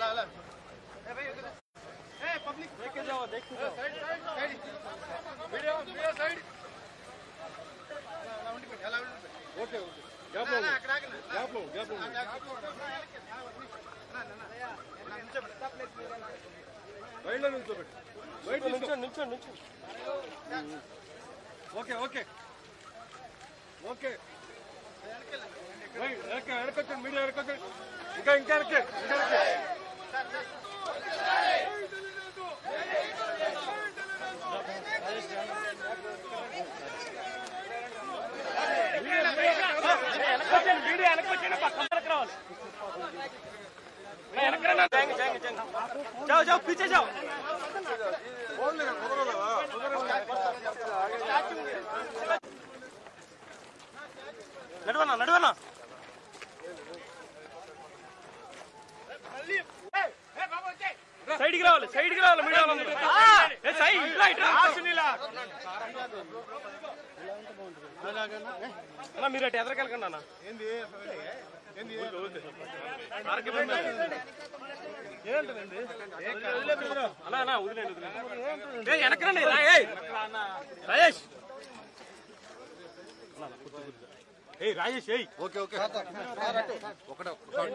Okay okay okay వెనకొచ్చండి media వెనకొచ్చండి ఇంకా ఇంకా వెనక్కి, ఇంకా వెనక్కి. వీడియో వెనక్కి వచ్చేయండి, పక్కన వెనక్కి రావాలి. నా వెనక్కి రండి. జాంగ్, జాంగ్, జాంగ్. जाओ जाओ पीछे जाओ నడవనా నడవనా సైడ్కి రావాలి సైడ్కి రావాలి మీడియా వాళ్ళందరూ. ఏ, సైడ్ ఇట్లా ఇట్లా అన్న మీరు అటు ఎదరికెళ్ళకండి అన్న అన్నా అన్నా వదిలేండి వదిలేండి ఏ వెనకరండి రా, ఏయ్ రాజేష్ ఏయ్ రాజేష్ ఏయ్ ఓకే ఓకే ఒకటే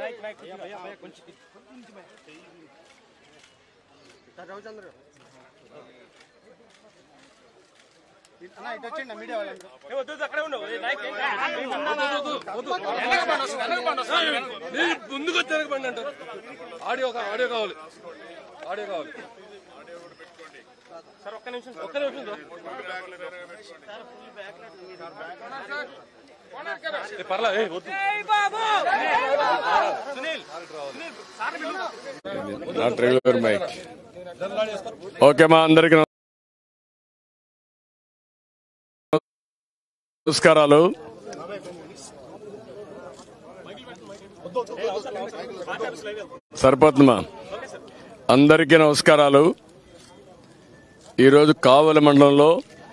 ఏ, వద్దు వద్దు, అక్కడే ఉండు ఏ, నాయక్, ముందుకు తిరగబండి అంటారు ఆడియో కా- ఆడియో కావాలి ఆడియో కావాలి సార్ ఒక్క నిమిషం ఒక్క నిమిషం సార్. ఏ, పర్లే ఏ, వద్దు నాట్ రెగ్యులర్ మైక్ ఓకే మా అందరికి నమస్కారాలు సరిపోతుందమ్మా అందరికీ నమస్కారాలు ఈరోజు కావలి మండలంలో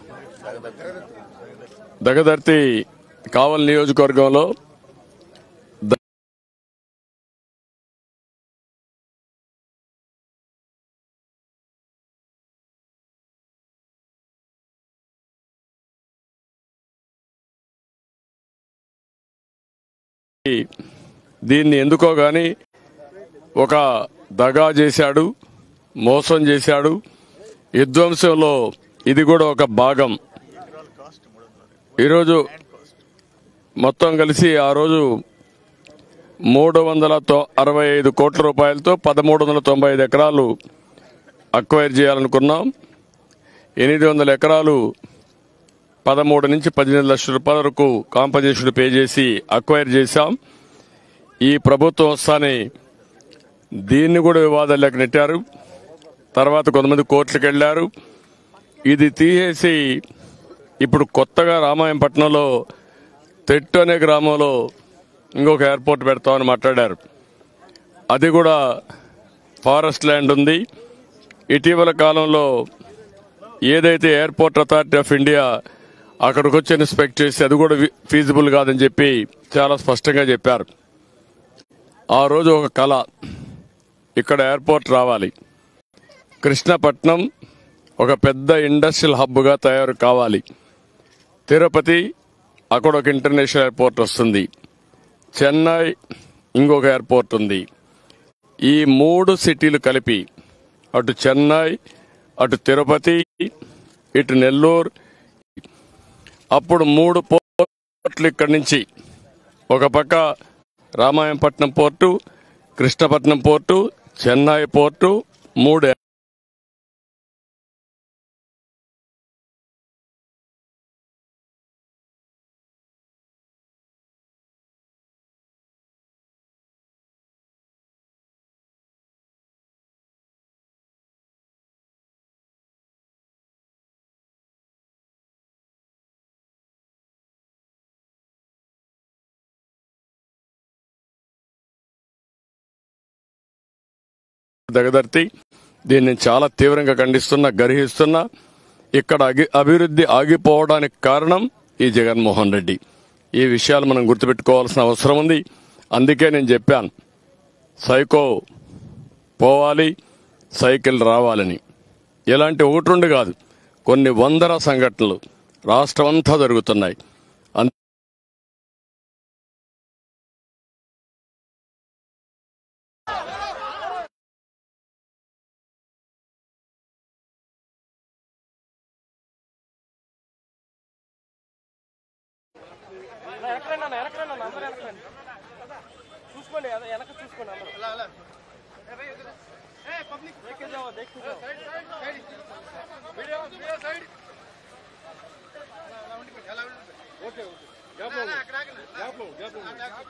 దగదర్తి కావలి నియోజకవర్గంలో దీన్ని ఎందుకో గాని ఒక దగా చేశాడు మోసం చేశాడు విధ్వంసంలో ఇది కూడా ఒక భాగం ఈరోజు మొత్తం కలిసి ఆ రోజు మూడు వందల తొ- అరవై ఐదు కోట్ల రూపాయలతో పదమూడు వందల తొంభై ఐదు ఎకరాలు అక్వైర్ చేయాలనుకున్నాం ఎనిమిది వందల ఎకరాలు పదమూడు నుంచి పద్దెనిమిది లక్షల రూపాయల వరకు కాంపన్సేషన్ పే చేసి అక్వైర్ చేశాం ఈ ప్రభుత్వం వస్తానే దీన్ని కూడా వివాదాల్లోకి నెట్టారు తర్వాత కొంతమంది కోర్టులకు వెళ్లారు ఇది తీసేసి ఇప్పుడు కొత్తగా రామాయంపట్నంలో తెట్టు అనే గ్రామంలో ఇంకొక ఎయిర్పోర్ట్ పెడతామని మాట్లాడారు అది కూడా ఫారెస్ట్ ల్యాండ్ ఉంది ఇటీవల కాలంలో ఏదైతే ఎయిర్పోర్ట్ అథారిటీ ఆఫ్ ఇండియా అక్కడికి వచ్చి ఇన్స్పెక్ట్ చేసి అది కూడా ఫీజిబుల్ కాదని చెప్పి చాలా స్పష్టంగా చెప్పారు ఆ రోజు ఒక కళ ఇక్కడ ఎయిర్పోర్ట్ రావాలి కృష్ణపట్నం ఒక పెద్ద ఇండస్ట్రియల్ హబ్గా తయారు కావాలి తిరుపతి అక్కడ ఒక ఇంటర్నేషనల్ ఎయిర్పోర్ట్ వస్తుంది చెన్నై ఇంకొక ఎయిర్పోర్ట్ ఉంది ఈ మూడు సిటీలు కలిపి అటు చెన్నై అటు తిరుపతి ఇటు నెల్లూరు అప్పుడు మూడు పోర్ట్లు ఇక్కడి నుంచి ఒక పక్క Ramayampatnam port Krishnapatnam port Chennai port మూడు దగదర్తి దీన్ని నేను చాలా తీవ్రంగా ఖండిస్తున్నా గర్హిస్తున్నా ఇక్కడ అగి- అభివృద్ధి ఆగిపోవడానికి కారణం ఈ జగన్మోహన్ రెడ్డి ఈ విషయాలు మనం గుర్తుపెట్టుకోవాల్సిన అవసరం ఉంది అందుకే నేను చెప్పాను సైకో పోవాలి సైకిల్ రావాలని ఇలాంటి ఒకటి రెండు కాదు కొన్ని వందల సంఘటనలు రాష్ట్రమంతా జరుగుతున్నాయి అన్- వెనకరండి అన్న వెనకరండి అన్న అందరూ వెనకరండి చూసుకోండి అదే వెనక చూసుకోండి అందరూ देखे जाओ देखे जाओ media media side okay okay gap gap gap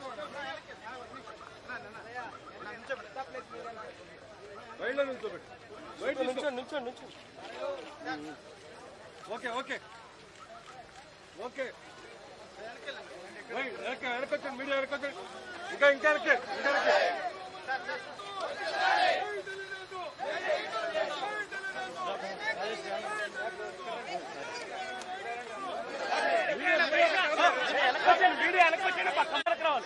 బయట నిల్చోబెట్టు బయట నిల్చో నిల్చోండి నిల్చోండి నిల్చోండి ఓకే ఓకే ఓకే వెనక వెనక వెనకొచ్చండి మీడియా వెనకొచ్చండి ఇంకా ఇంకా వెనకే ఇంకా వెనకే వెనకొచ్చండి వీడియో వెనకొచ్చండి పక్కన వెనక రావాలి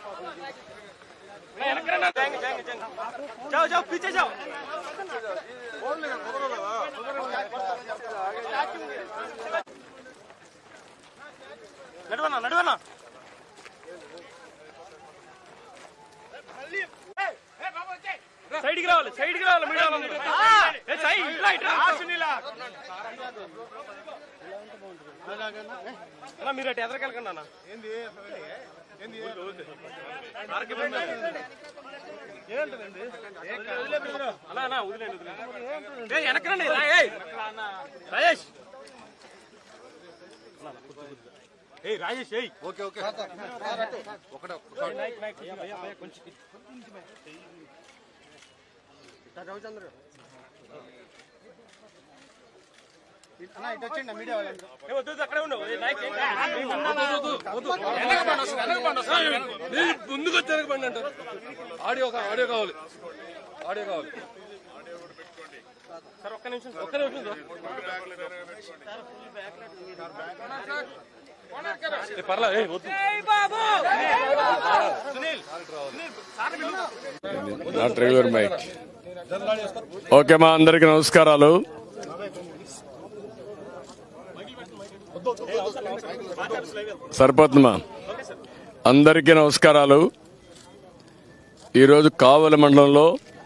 వెనకరండి జాంగ్ జాంగ్ జాంగ్ जाओ जाओ पीछे जाओ ఓన్లీ కుదరదా నడవనా నడవనా సైడ్కి రావాలి సైడ్కి రావాలి మీడియా వాళ్ళందరూ. ఏ, సైడ్ ఇట్లా ఇట్లా అన్న మీరు అటు ఎదరికెళ్ళకండి అన్న అన్న అన్న వదిలేండి వదిలేండి ఏ వెనకరండి రా, ఏయ్. రాజేష్ ఏయ్ రాజేష్ ఏయ్ ఓకే ఓకే ఒకటే నాయక్ నాయక్ భయ్యా, భయ్యా, భయ్యా, కొంచెం ఏ, వద్దు వద్దు, అక్కడే ఉండవు ఏ, నాయక్ ఏంటి? ముందుకు వచ్చి వెనకబండి అంటారు ఆడియో కా- ఆడియో కావాలి ఆడియో కావాలి సార్ ఒక్క నిమిషం ఒక్క నిమిషం సార్. ఏ, పర్లేదు ఏ, వద్దు నాట్ రెగ్యులర్ మైక్ ఓకే మా అందరికి నమస్కారాలు సరిపోతుందమ్మా అందరికీ నమస్కారాలు ఈరోజు కావలి మండలంలో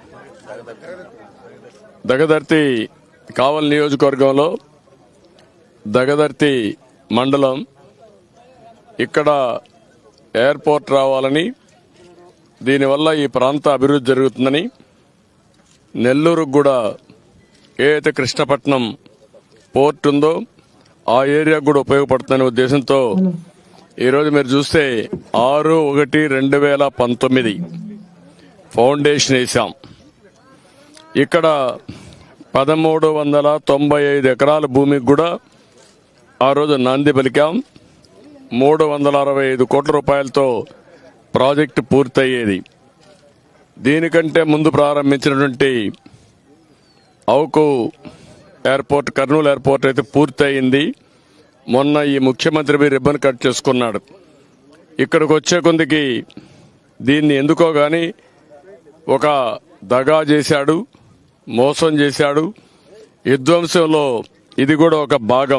దగదర్తి కావలి నియోజకవర్గంలో దగదర్తి మండలం ఇక్కడ ఎయిర్పోర్ట్ రావాలని దీనివల్ల ఈ ప్రాంత అభివృద్ధి జరుగుతుందని నెల్లూరుకు కూడా ఏదైతే కృష్ణపట్నం పోర్ట్ ఉందో ఆ ఏరియా కూడా ఉపయోగపడుతుందనే ఉద్దేశంతో ఈరోజు మీరు చూస్తే ఆరు ఒకటి రెండు వేల పంతొమ్మిది ఫౌండేషన్ వేశాం ఇక్కడ పదమూడు వందల తొంభై ఐదు ఎకరాల భూమికి కూడా ఆ రోజు నాంది పలికాం మూడు వందల అరవై ఐదు కోట్ల రూపాయలతో ప్రాజెక్టు పూర్తయ్యేది దీనికంటే ముందు ప్రారంభించినటువంటి అవుకు ఎయిర్పోర్ట్ కర్నూలు ఎయిర్పోర్ట్ అయితే పూర్తయింది మొన్న ఈ ముఖ్యమంత్రి మీ రిబ్బన్ కట్ చేసుకున్నాడు ఇక్కడికి వచ్చే కొందికి దీన్ని ఎందుకో గాని ఒక దగా చేశాడు మోసం చేశాడు విధ్వంసంలో ఇది కూడా ఒక భాగం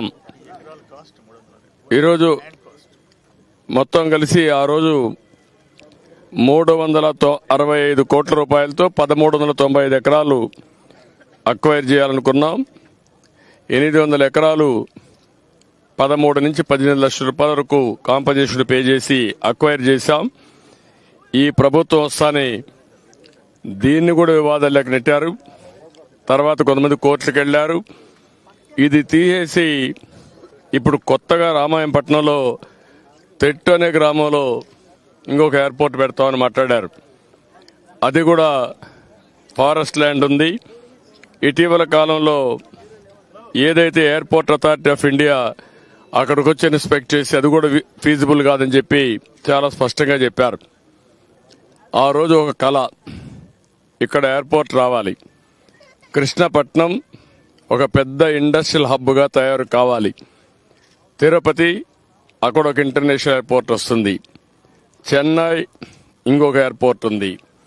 ఈరోజు మొత్తం కలిసి ఆ రోజు మూడు వందల తొ- అరవై ఐదు కోట్ల రూపాయలతో పదమూడు వందల తొంభై ఐదు ఎకరాలు అక్వైర్ చేయాలనుకున్నాం ఎనిమిది వందల ఎకరాలు పదమూడు నుంచి పద్దెనిమిది లక్షల రూపాయల వరకు కాంపన్సేషన్ పే చేసి అక్వైర్ చేశాం ఈ ప్రభుత్వం వస్తానే దీన్ని కూడా వివాదాల్లోకి నెట్టారు తర్వాత కొంతమంది కోర్టులకు వెళ్లారు ఇది తీసేసి ఇప్పుడు కొత్తగా రామాయంపట్నంలో తెట్టు అనే గ్రామంలో ఇంకొక ఎయిర్పోర్ట్ పెడతామని మాట్లాడారు అది కూడా ఫారెస్ట్ ల్యాండ్ ఉంది ఇటీవల కాలంలో ఏదైతే ఎయిర్పోర్ట్ అథారిటీ ఆఫ్ ఇండియా అక్కడికి వచ్చి ఇన్స్పెక్ట్ చేసి అది కూడా ఫీజిబుల్ కాదని చెప్పి చాలా స్పష్టంగా చెప్పారు ఆ రోజు ఒక కళ ఇక్కడ ఎయిర్పోర్ట్ రావాలి కృష్ణపట్నం ఒక పెద్ద ఇండస్ట్రియల్ హబ్గా తయారు కావాలి తిరుపతి అక్కడ ఒక ఇంటర్నేషనల్ ఎయిర్పోర్ట్ వస్తుంది చెన్నై ఇంకొక ఎయిర్పోర్ట్ ఉంది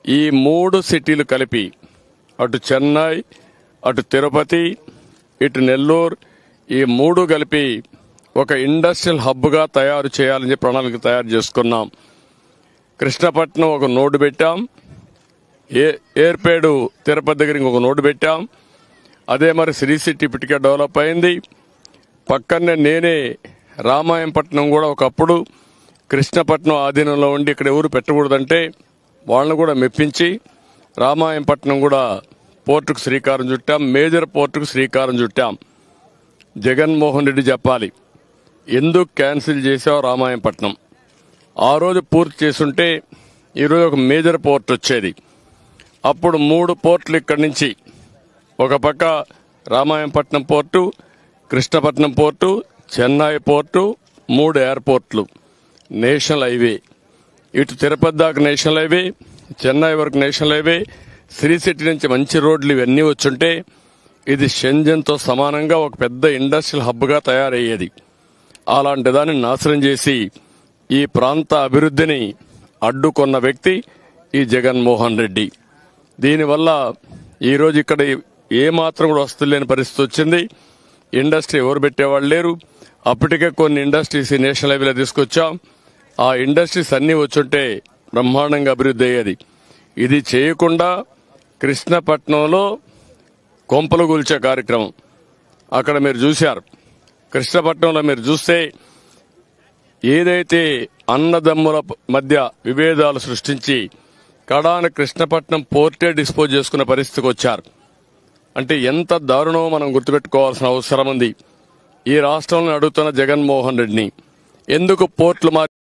ఈ మూడు సిటీలు కలిపి అటు చెన్నై అటు తిరుపతి ఇటు నెల్లూరు ఈ మూడు కలిపి ఒక ఇండస్ట్రియల్ హబ్గా తయారు చేయాలని చెప్పి ప్రణాళిక తయారు చేసుకున్నాం కృష్ణపట్నం ఒక నోటు పెట్టాం ఏ ఏర్పేడు తిరుపతి దగ్గర ఇంకొక నోటు పెట్టాం అదే మరి శ్రీ సిటీ ఇప్పటికే డెవలప్ అయింది పక్కనే నేనే రామాయంపట్నం కూడా ఒకప్పుడు కృష్ణపట్నం ఆధీనంలో ఉండి ఇక్కడ ఎవరు పెట్టకూడదంటే వాళ్ళని కూడా మెప్పించి రామాయంపట్నం కూడా పోర్టుకు శ్రీకారం చుట్టాం మేజర్ పోర్టుకు శ్రీకారం చుట్టాం జగన్మోహన్ రెడ్డి చెప్పాలి ఎందుకు క్యాన్సిల్ చేసావు రామాయంపట్నం ఆ రోజు పూర్తి చేసుంటే ఈరోజు ఒక మేజర్ పోర్ట్ వచ్చేది అప్పుడు మూడు పోర్టులు ఇక్కడి నుంచి ఒక పక్క Ramayampatnam port Krishnapatnam port Chennai port మూడు ఎయిర్పోర్ట్లు నేషనల్ హైవే ఇటు తిరుపతి దాకా నేషనల్ హైవే చెన్నై వరకు నేషనల్ హైవే శ్రీ సిటీ నుంచి మంచి రోడ్లు ఇవన్నీ వచ్చుంటే ఇది షెంజన్తో సమానంగా ఒక పెద్ద ఇండస్ట్రియల్ హబ్గా తయారయ్యేది అలాంటి దాన్ని నాశనం చేసి ఈ ప్రాంత అభివృద్ధిని అడ్డుకున్న వ్యక్తి ఈ జగన్మోహన్ రెడ్డి దీనివల్ల ఈరోజు ఇక్కడ ఏ మాత్రం కూడా వస్తువు లేని పరిస్థితి వచ్చింది ఇండస్ట్రీ ఎవరు పెట్టేవాళ్ళు లేరు అప్పటికే కొన్ని ఇండస్ట్రీస్ ఈ నేషనల్ హైవేలో తీసుకొచ్చాం ఆ ఇండస్ట్రీస్ అన్నీ వచ్చుంటే బ్రహ్మాండంగా అభివృద్ధి అయ్యేది ఇది చేయకుండా కృష్ణపట్నంలో కొంపలు కూల్చే కార్యక్రమం అక్కడ మీరు చూశారు కృష్ణపట్నంలో మీరు చూస్తే ఏదైతే అన్నదమ్ముల మధ్య విభేదాలు సృష్టించి కడాన కృష్ణపట్నం పోర్టే డిస్పోజ్ చేసుకునే పరిస్థితికి వచ్చారు అంటే ఎంత దారుణమో మనం గుర్తుపెట్టుకోవాల్సిన అవసరం ఉంది ఈ రాష్ట్రంలో అడుగుతున్న జగన్మోహన్ రెడ్డిని ఎందుకు పోర్ట్లు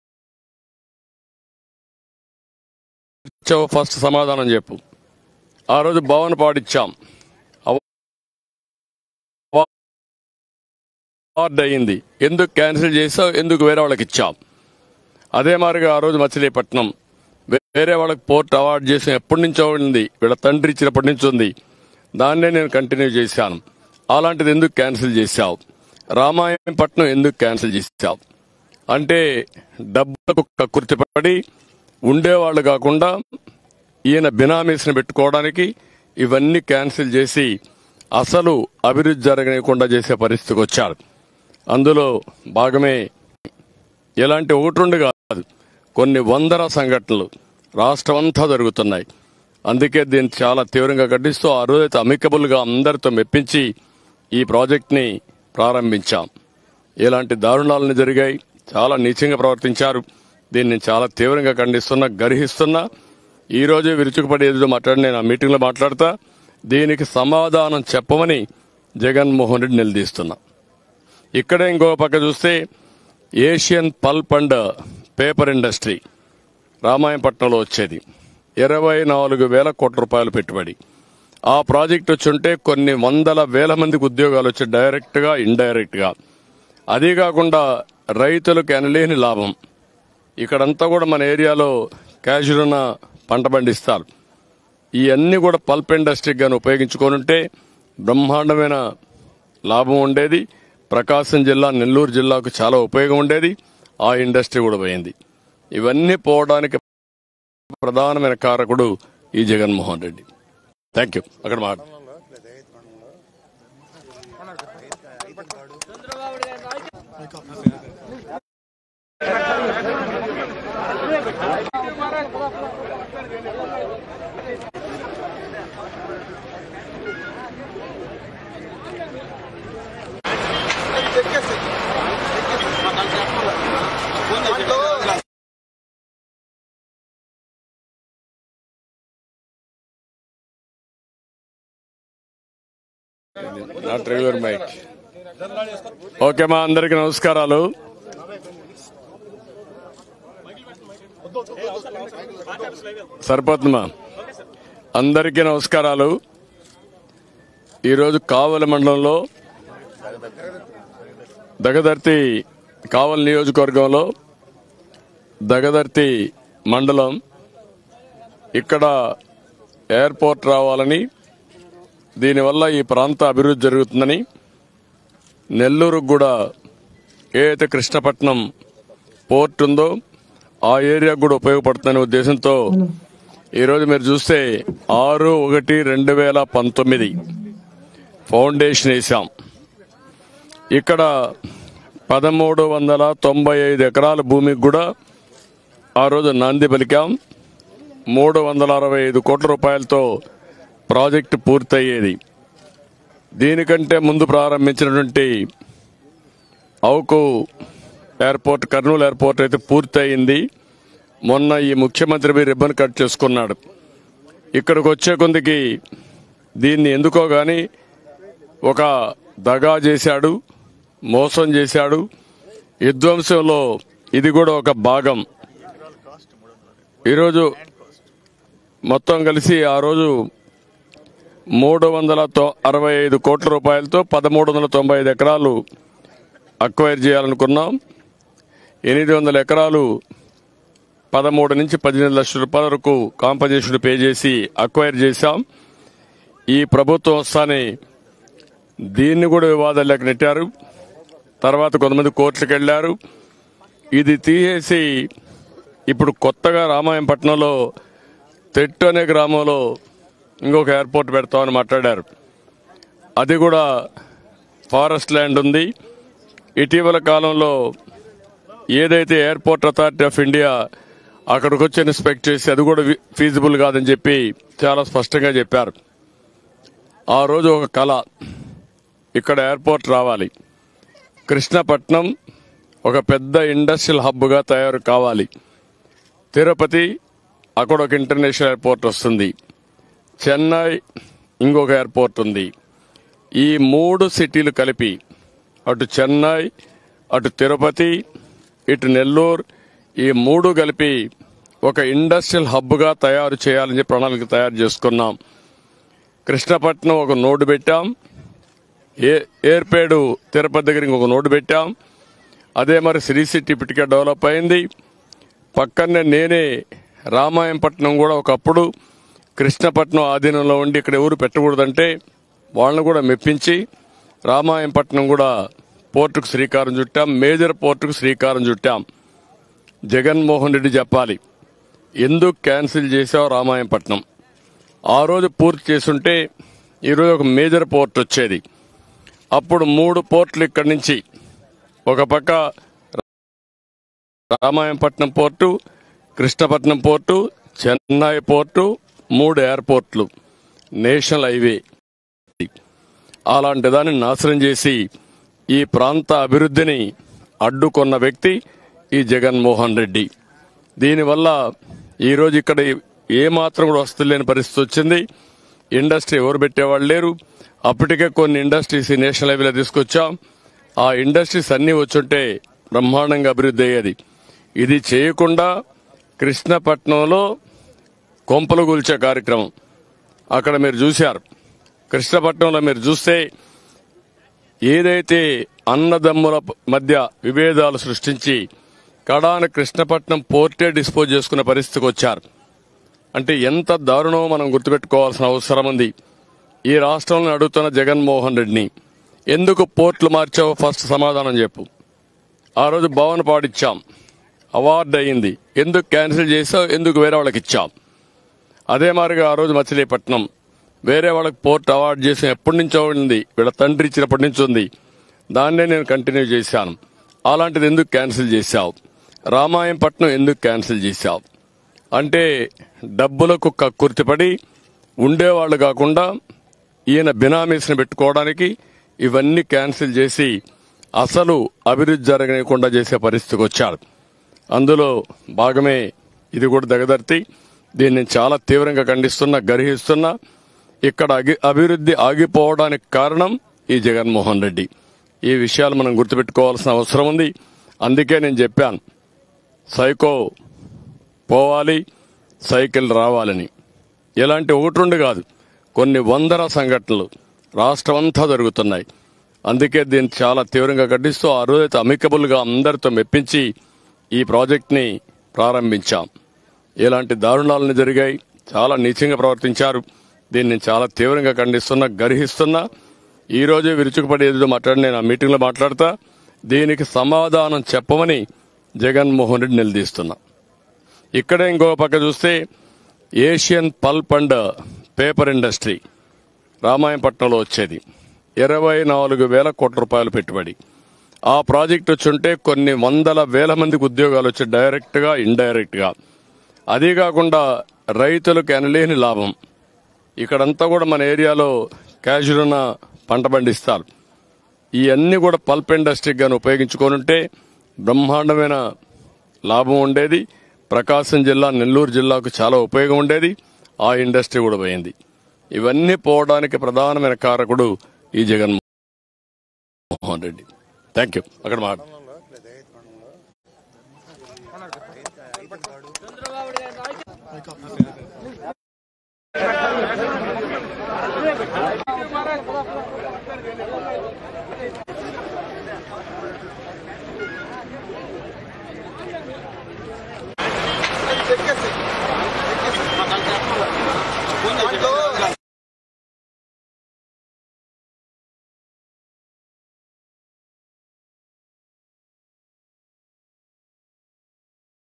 మార్చావో ఫస్ట్ సమాధానం చెప్పు ఆ రోజు భవన్ పాడిచ్చాం అవార్డు అయింది ఎందుకు క్యాన్సిల్ చేసావు ఎందుకు వేరే వాళ్ళకి ఇచ్చాం అదే మాదిరిగా ఆ రోజు మచిలీపట్నం వే- వేరే వాళ్ళకి పోర్ట్ అవార్డు చేసిన ఎప్పటి నుంచో ఉంది వీళ్ళ తండ్రి ఇచ్చినప్పటి నుంచి ఉంది దాన్నే నేను కంటిన్యూ చేశాను అలాంటిది ఎందుకు క్యాన్సిల్ చేశావు రామాయణపట్నం ఎందుకు క్యాన్సిల్ చేశావు అంటే డబ్బులకు కక్కుర్తిపడి ఉండేవాళ్ళు కాకుండా ఈయన బినామీస్ని పెట్టుకోవడానికి ఇవన్నీ క్యాన్సిల్ చేసి అసలు అభివృద్ధి జరగనీయకుండా చేసే పరిస్థితికి వచ్చారు అందులో భాగమే ఎలాంటి ఒకటి రెండు కాదు కొన్ని వందల సంఘటనలు రాష్ట్రమంతా జరుగుతున్నాయి అందుకే దీన్ని చాలా తీవ్రంగా ఖండిస్తూ ఆ రోజైతే అమికబుల్ గా అందరితో మెప్పించి ఈ ప్రాజెక్ట్ ని ప్రారంభించాం ఇలాంటి దారుణాలను జరిగాయి చాలా నీచంగా ప్రవర్తించారు దీన్ని నేను చాలా తీవ్రంగా ఖండిస్తున్నా గర్హిస్తున్నా ఈ రోజే విరుచుకుపడి ఏదో మాట్లాడి నేను ఆ మీటింగ్ లో మాట్లాడతా దీనికి సమాధానం చెప్పమని జగన్మోహన్ రెడ్డి నిలదీస్తున్నా ఇక్కడే ఇంకో పక్క చూస్తే Asian pulp and paper industry రామాయణపట్నంలో వచ్చేది ఇరవై నాలుగు వేల కోట్ల రూపాయలు పెట్టుబడి ఆ ప్రాజెక్ట్ వచ్చుంటే కొన్ని వందల వేల మందికి ఉద్యోగాలు వచ్చాయి డైరెక్ట్ గా ఇండైరెక్ట్ గా అదే కాకుండా రైతులకు ఎనలేని లాభం ఇక్కడంతా కూడా మన ఏరియాలో క్యాజువల్ పంట పండిస్తారు ఇవన్నీ కూడా పల్ప్ ఇండస్ట్రీకి గాని ఉపయోగించుకొని ఉంటే బ్రహ్మాండమైన లాభం ఉండేది ప్రకాశం జిల్లా నెల్లూరు జిల్లాకు చాలా ఉపయోగం ఉండేది ఆ ఇండస్ట్రీ కూడా పోయింది ఇవన్నీ పోవడానికి ప్రధానమైన కారకుడు ఈ జగన్మోహన్ రెడ్డి థ్యాంక్ యూ అక్కడ మాట నాట్ రెగ్యులర్ మైక్ ఓకే మా అందరికి నమస్కారాలు సరిపోతుందమ్మా అందరికీ నమస్కారాలు ఈరోజు కావలి మండలంలో దగదర్తి కావలి నియోజకవర్గంలో దగదర్తి మండలం ఇక్కడ ఎయిర్పోర్ట్ రావాలని దీనివల్ల ఈ ప్రాంత అభివృద్ధి జరుగుతుందని నెల్లూరుకు కూడా ఏదైతే కృష్ణపట్నం పోర్ట్ ఉందో ఆ ఏరియాకు కూడా ఉపయోగపడుతుందనే ఉద్దేశంతో ఈరోజు మీరు చూస్తే ఆరు ఒకటి రెండు వేల పంతొమ్మిది ఫౌండేషన్ వేసాం ఇక్కడ పదమూడు వందల తొంభై ఐదు ఎకరాల భూమికి కూడా ఆ రోజు నాంది పలికాం మూడు వందల అరవై ఐదు కోట్ల రూపాయలతో ప్రాజెక్టు పూర్తయ్యేది దీనికంటే ముందు ప్రారంభించినటువంటి అవుకు ఎయిర్పోర్ట్ కర్నూలు ఎయిర్పోర్ట్ అయితే పూర్తయింది మొన్న ఈ ముఖ్యమంత్రి మీ రిబ్బన్ కట్ చేసుకున్నాడు ఇక్కడికి వచ్చే కొందికి దీన్ని ఎందుకో గాని ఒక దగా చేశాడు మోసం చేశాడు విధ్వంసంలో ఇది కూడా ఒక భాగం ఈరోజు మొత్తం కలిసి ఆ రోజు మూడు వందల తొ- అరవై ఐదు కోట్ల రూపాయలతో పదమూడు వందల తొంభై ఐదు ఎకరాలు అక్వైర్ చేయాలనుకున్నాం ఎనిమిది వందల ఎకరాలు పదమూడు నుంచి పద్దెనిమిది లక్షల రూపాయల వరకు కాంపన్సేషన్ పే చేసి అక్వైర్ చేశాం ఈ ప్రభుత్వం వస్తానే దీన్ని కూడా వివాదాల్లోకి నెట్టారు తర్వాత కొంతమంది కోర్టులకు వెళ్లారు ఇది తీసేసి ఇప్పుడు కొత్తగా రామాయంపట్నంలో తెట్టు అనే గ్రామంలో ఇంకొక ఎయిర్పోర్ట్ పెడతామని మాట్లాడారు అది కూడా ఫారెస్ట్ ల్యాండ్ ఉంది ఇటీవల కాలంలో ఏదైతే ఎయిర్పోర్ట్ అథారిటీ ఆఫ్ ఇండియా అక్కడికి వచ్చి ఇన్స్పెక్ట్ చేసి అది కూడా ఫీజిబుల్ కాదని చెప్పి చాలా స్పష్టంగా చెప్పారు ఆ రోజు ఒక కళ ఇక్కడ ఎయిర్పోర్ట్ రావాలి కృష్ణపట్నం ఒక పెద్ద ఇండస్ట్రియల్ హబ్గా తయారు కావాలి తిరుపతి అక్కడ ఒక ఇంటర్నేషనల్ ఎయిర్పోర్ట్ వస్తుంది చెన్నై ఇంకొక ఎయిర్పోర్ట్ ఉంది ఈ మూడు సిటీలు కలిపి అటు చెన్నై అటు తిరుపతి ఇటు నెల్లూరు ఈ మూడు కలిపి ఒక ఇండస్ట్రియల్ హబ్గా తయారు చేయాలని చెప్పి ప్రణాళిక తయారు చేసుకున్నాం కృష్ణపట్నం ఒక నోటు పెట్టాం ఏ ఏర్పేడు తిరుపతి దగ్గర ఇంకొక నోటు పెట్టాం అదే మరి శ్రీ సిటీ ఇప్పటికే డెవలప్ అయింది పక్కనే నేనే రామాయంపట్నం కూడా ఒకప్పుడు కృష్ణపట్నం ఆధీనంలో ఉండి ఇక్కడ ఎవరు పెట్టకూడదంటే వాళ్ళని కూడా మెప్పించి రామాయంపట్నం కూడా పోర్టుకు శ్రీకారం చుట్టాం మేజర్ పోర్టుకు శ్రీకారం చుట్టాం జగన్మోహన్ రెడ్డి చెప్పాలి ఎందుకు క్యాన్సిల్ చేసావు రామాయంపట్నం ఆ రోజు పూర్తి చేసుంటే ఈరోజు ఒక మేజర్ పోర్ట్ వచ్చేది అప్పుడు మూడు పోర్టులు ఇక్కడి నుంచి ఒక పక్క Ramayampatnam port Krishnapatnam port Chennai port మూడు ఎయిర్పోర్ట్లు నేషనల్ హైవే అలాంటి దాన్ని నాశనం చేసి ఈ ప్రాంత అభివృద్ధిని అడ్డుకున్న వ్యక్తి ఈ జగన్మోహన్ రెడ్డి దీనివల్ల ఈరోజు ఇక్కడ ఏ మాత్రం కూడా వస్తువు లేని పరిస్థితి వచ్చింది ఇండస్ట్రీ ఎవరు పెట్టేవాళ్ళు లేరు అప్పటికే కొన్ని ఇండస్ట్రీస్ ఈ నేషనల్ హైవేలో తీసుకొచ్చాం ఆ ఇండస్ట్రీస్ అన్నీ వచ్చుంటే బ్రహ్మాండంగా అభివృద్ధి అయ్యేది ఇది చేయకుండా కృష్ణపట్నంలో కొంపలు కూల్చే కార్యక్రమం అక్కడ మీరు చూశారు కృష్ణపట్నంలో మీరు చూస్తే ఏదైతే అన్నదమ్ముల మధ్య విభేదాలు సృష్టించి కడాన కృష్ణపట్నం పోర్టే డిస్పోజ్ చేసుకునే పరిస్థితికి వచ్చారు అంటే ఎంత దారుణమో మనం గుర్తుపెట్టుకోవాల్సిన అవసరం ఉంది ఈ రాష్ట్రంలో అడుగుతున్న జగన్మోహన్ రెడ్డిని ఎందుకు పోర్ట్లు మార్చావో ఫస్ట్ సమాధానం చెప్పు ఆ రోజు భవన్ పాడిచ్చాం అవార్డు అయింది ఎందుకు క్యాన్సిల్ చేసావు ఎందుకు వేరే వాళ్ళకి ఇచ్చాం అదే మాదిరిగా ఆ రోజు మచిలీపట్నం వేరే వాళ్ళకి పోర్ట్ అవార్డు చేసిన ఎప్పటి నుంచో ఉంది వీళ్ళ తండ్రి ఇచ్చినప్పటి నుంచి ఉంది దాన్నే నేను కంటిన్యూ చేశాను అలాంటిది ఎందుకు క్యాన్సిల్ చేశావు రామాయంపట్నం ఎందుకు క్యాన్సిల్ చేశావు అంటే డబ్బులకు కక్కుర్తిపడి ఉండేవాళ్ళు కాకుండా ఈయన బినామీస్ని పెట్టుకోవడానికి ఇవన్నీ క్యాన్సిల్ చేసి అసలు అభివృద్ధి జరగనీయకుండా చేసే పరిస్థితికి వచ్చారు అందులో భాగమే ఇది కూడా దగదర్తి దీన్ని చాలా తీవ్రంగా ఖండిస్తున్నా గర్హిస్తున్నా ఇక్కడ అగి- అభివృద్ధి ఆగిపోవడానికి కారణం ఈ జగన్మోహన్ రెడ్డి ఈ విషయాలు మనం గుర్తుపెట్టుకోవాల్సిన అవసరం ఉంది అందుకే నేను చెప్పాను సైకో పోవాలి సైకిల్ రావాలని ఇలాంటి ఒకటి రెండు కాదు కొన్ని వందల సంఘటనలు రాష్ట్రమంతా జరుగుతున్నాయి అందుకే దీన్ని చాలా తీవ్రంగా ఖండిస్తూ ఆ రోజైతే అమికబుల్గా అందరితో మెప్పించి ఈ ప్రాజెక్ట్ని ప్రారంభించాం ఇలాంటి దారుణాలను జరిగాయి చాలా నీచంగా ప్రవర్తించారు దీన్ని నేను చాలా తీవ్రంగా ఖండిస్తున్నా గర్హిస్తున్నా ఈ రోజే విరుచుకుపడి ఏదో మాట్లాడి నేను ఆ మీటింగ్లో మాట్లాడతా దీనికి సమాధానం చెప్పమని జగన్మోహన్ రెడ్డి నిలదీస్తున్నా ఇక్కడే ఇంకో పక్క చూస్తే Asian pulp and paper industry రామాయణపట్నంలో వచ్చేది ఇరవై నాలుగు వేల కోట్ల రూపాయలు పెట్టుబడి ఆ ప్రాజెక్ట్ వచ్చుంటే కొన్ని వందల వేల మందికి ఉద్యోగాలు వచ్చాయి డైరెక్ట్గా ఇండైరెక్ట్గా అదే కాకుండా రైతులకు ఎనలేని లాభం ఇక్కడంతా కూడా మన ఏరియాలో క్యాజువల్ పంట పండిస్తారు ఇవన్నీ కూడా పల్ప్ ఇండస్ట్రీకి కానీ ఉపయోగించుకోనుంటే బ్రహ్మాండమైన లాభం ఉండేది ప్రకాశం జిల్లా నెల్లూరు జిల్లాకు చాలా ఉపయోగం ఉండేది ఆ ఇండస్ట్రీ కూడా పోయింది ఇవన్నీ పోవడానికి ప్రధానమైన కారకుడు ఈ జగన్మోహన్ రెడ్డి థ్యాంక్ యూ అక్కడ మాట